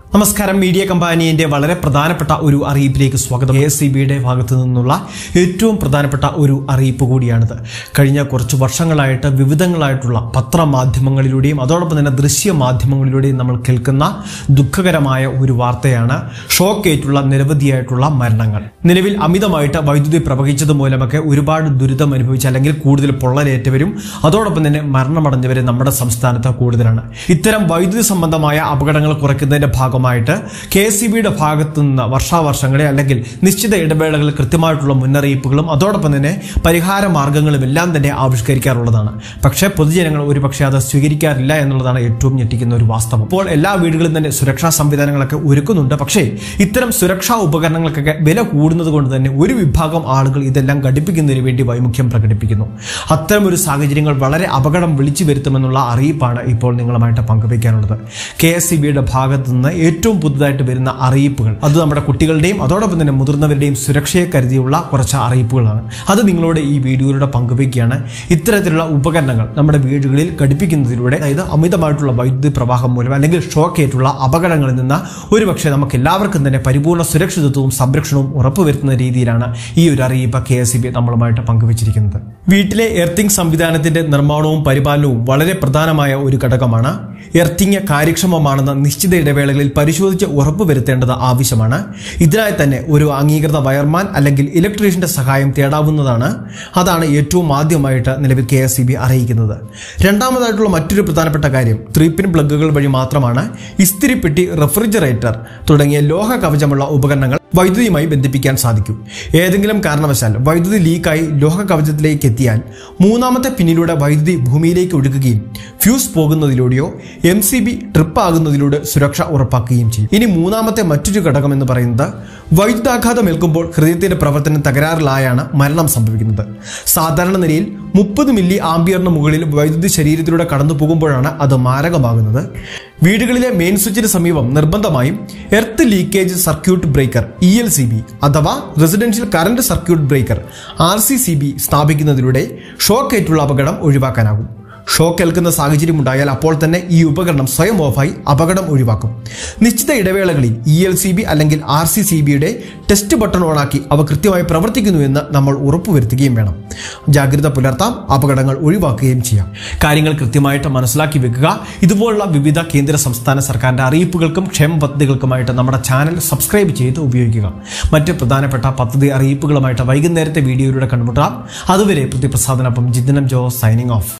നമസ്കാരം മീഡിയ കമ്പാനിയുടെ വളരെ പ്രധാനപ്പെട്ട ഒരു അറിയിപ്പിലേക്ക് സ്വാഗതം എ എസ് സി ബിയുടെ ഭാഗത്തു നിന്നുള്ള ഏറ്റവും പ്രധാനപ്പെട്ട ഒരു അറിയിപ്പ് കൂടിയാണിത് കഴിഞ്ഞ കുറച്ച് വർഷങ്ങളായിട്ട് വിവിധങ്ങളായിട്ടുള്ള പത്രമാധ്യമങ്ങളിലൂടെയും അതോടൊപ്പം തന്നെ ദൃശ്യ മാധ്യമങ്ങളിലൂടെയും നമ്മൾ കേൾക്കുന്ന ദുഃഖകരമായ ഒരു വാർത്തയാണ് ഷോക്കേറ്റുള്ള നിരവധിയായിട്ടുള്ള മരണങ്ങൾ നിലവിൽ അമിതമായിട്ട് വൈദ്യുതി പ്രവഹിച്ചത് മൂലമൊക്കെ ഒരുപാട് ദുരിതം അനുഭവിച്ച അല്ലെങ്കിൽ കൂടുതൽ പൊള്ളലേറ്റവരും അതോടൊപ്പം തന്നെ മരണമടഞ്ഞവരും നമ്മുടെ സംസ്ഥാനത്ത് കൂടുതലാണ് ഇത്തരം വൈദ്യുതി സംബന്ധമായ അപകടങ്ങൾ കുറയ്ക്കുന്നതിന്റെ ഭാഗമായിട്ട് കെ എസ് സി ബിയുടെ ഭാഗത്തു നിന്ന് വർഷാവർഷങ്ങളെ അല്ലെങ്കിൽ നിശ്ചിത ഇടവേളകളിൽ കൃത്യമായിട്ടുള്ള മുന്നറിയിപ്പുകളും അതോടൊപ്പം തന്നെ പരിഹാര മാർഗങ്ങളും എല്ലാം തന്നെ ആവിഷ്കരിക്കാറുള്ളതാണ് പക്ഷേ പൊതുജനങ്ങൾ ഒരുപക്ഷെ അത് സ്വീകരിക്കാറില്ല എന്നുള്ളതാണ് ഏറ്റവും ഞെട്ടിക്കുന്ന ഒരു വാസ്തവം ഇപ്പോൾ എല്ലാ വീടുകളിലും തന്നെ സുരക്ഷാ സംവിധാനങ്ങളൊക്കെ ഒരുക്കുന്നുണ്ട് പക്ഷേ ഇത്തരം സുരക്ഷാ ഉപകരണങ്ങൾക്കൊക്കെ വില കൂടുന്നത് കൊണ്ട് തന്നെ ഒരു വിഭാഗം ആളുകൾ ഇതെല്ലാം ഘടിപ്പിക്കുന്നതിന് വേണ്ടി വൈമുഖ്യം പ്രകടിപ്പിക്കുന്നു അത്തരം ഒരു സാഹചര്യങ്ങൾ വളരെ അപകടം വിളിച്ചു വരുത്തുമെന്നുള്ള അറിയിപ്പാണ് ഇപ്പോൾ നിങ്ങളുമായിട്ട് പങ്കുവയ്ക്കാനുള്ളത് കെ എസ് സി ബിയുടെ ഭാഗത്തു നിന്ന് ഏറ്റവും പുതുതായിട്ട് വരുന്ന അറിയിപ്പുകൾ അത് നമ്മുടെ കുട്ടികളുടെയും അതോടൊപ്പം തന്നെ മുതിർന്നവരുടെയും സുരക്ഷയെ കരുതിയുള്ള കുറച്ച് അറിയിപ്പുകളാണ് അത് നിങ്ങളോട് ഈ വീഡിയോയിലൂടെ പങ്കുവയ്ക്കുകയാണ് ഇത്തരത്തിലുള്ള ഉപകരണങ്ങൾ നമ്മുടെ വീടുകളിൽ ഘടിപ്പിക്കുന്നതിലൂടെ അതായത് അമിതമായിട്ടുള്ള വൈദ്യുതി പ്രവാഹം മൂലം അല്ലെങ്കിൽ ഷോക്കേറ്റുള്ള അപകടങ്ങളിൽ നിന്ന് ഒരുപക്ഷെ നമുക്ക് എല്ലാവർക്കും തന്നെ പരിപൂർണ്ണ സുരക്ഷിതത്വവും സംരക്ഷണവും ഉറപ്പുവരുത്തുന്ന രീതിയിലാണ് ഈ ഒരു അറിയിപ്പ് കെ എസ് നമ്മളുമായിട്ട് പങ്കുവച്ചിരിക്കുന്നത് വീട്ടിലെ എർത്തിങ് സംവിധാനത്തിന്റെ നിർമ്മാണവും പരിപാലനവും വളരെ പ്രധാനമായ ഒരു ഘടകമാണ് എർത്തിങ് കാര്യക്ഷമമാണെന്ന് നിശ്ചിത ഇടവേളകളിൽ പരിശോധിച്ച് ഉറപ്പുവരുത്തേണ്ടത് ആവശ്യമാണ് ഇതിനായി തന്നെ ഒരു അംഗീകൃത വയർമാൻ അല്ലെങ്കിൽ ഇലക്ട്രീഷ്യന്റെ സഹായം തേടാവുന്നതാണ് അതാണ് ഏറ്റവും ആദ്യമായിട്ട് നിലവിൽ കെ എസ് അറിയിക്കുന്നത് രണ്ടാമതായിട്ടുള്ള മറ്റൊരു പ്രധാനപ്പെട്ട കാര്യം ത്രീ പിൻ പ്ലഗുകൾ വഴി മാത്രമാണ് ഇസ്തിരിപ്പെട്ടി റെഫ്രിജറേറ്റർ തുടങ്ങിയ ലോഹ കവചമുള്ള ഉപകരണങ്ങൾ വൈദ്യുതിയുമായി ബന്ധിപ്പിക്കാൻ സാധിക്കും ഏതെങ്കിലും കാരണവശാൽ വൈദ്യുതി ലീക്കായി ലോഹ കവചത്തിലേക്ക് എത്തിയാൽ മൂന്നാമത്തെ പിന്നിലൂടെ വൈദ്യുതി ഭൂമിയിലേക്ക് ഒഴുകുകയും ഫ്യൂസ് പോകുന്നതിലൂടെയോ എം സി ബി ട്രിപ്പ് ആകുന്നതിലൂടെ സുരക്ഷ ഉറപ്പാക്കുകയും ചെയ്യും ഇനി മൂന്നാമത്തെ മറ്റൊരു ഘടകം എന്ന് പറയുന്നത് വൈദ്യുതാഘാതം ഏൽക്കുമ്പോൾ ഹൃദയത്തിന്റെ പ്രവർത്തനം തകരാറിലായാണ് മരണം സംഭവിക്കുന്നത് സാധാരണ നിലയിൽ മുപ്പത് മില്ലി ആംബിയറിന് മുകളിൽ വൈദ്യുതി ശരീരത്തിലൂടെ കടന്നു പോകുമ്പോഴാണ് അത് മാരകമാകുന്നത് വീടുകളിലെ മെയിൻ സ്വിച്ചിന് സമീപം നിർബന്ധമായും earth leakage circuit breaker E L C B അഥവാ residential current circuit breaker R C C B സ്ഥാപിക്കുന്നതിലൂടെ ഷോക്കേറ്റുള്ള അപകടം ഒഴിവാക്കാനാകും ഷോക്ക് ഏൽക്കുന്ന സാഹചര്യം ഉണ്ടായാൽ അപ്പോൾ തന്നെ ഈ ഉപകരണം സ്വയം ഓഫായി അപകടം ഒഴിവാക്കും നിശ്ചിത ഇടവേളകളിൽ ഇ എൽ സി ബി അല്ലെങ്കിൽ ആർ സി സി ബിയുടെ ടെസ്റ്റ് ബട്ടൺ ഓണാക്കി അവ കൃത്യമായി പ്രവർത്തിക്കുന്നു എന്ന് നമ്മൾ ഉറപ്പുവരുത്തുകയും വേണം ജാഗ്രത പുലർത്താം അപകടങ്ങൾ ഒഴിവാക്കുകയും ചെയ്യാം കാര്യങ്ങൾ കൃത്യമായിട്ട് മനസ്സിലാക്കി വെക്കുക ഇതുപോലുള്ള വിവിധ കേന്ദ്ര സംസ്ഥാന സർക്കാരിന്റെ അറിയിപ്പുകൾക്കും ക്ഷേമ പദ്ധതികൾക്കുമായിട്ട് നമ്മുടെ ചാനൽ സബ്സ്ക്രൈബ് ചെയ്ത് ഉപയോഗിക്കുക മറ്റ് പ്രധാനപ്പെട്ട പദ്ധതി അറിയിപ്പുകളുമായിട്ട് വൈകുന്നേരത്തെ വീഡിയോയിലൂടെ കണ്ടുമുട്ടാം അതുവരെ പ്രതിപ്രസാദനൊപ്പം ജിതനം ജോ സൈനിങ് ഓഫ്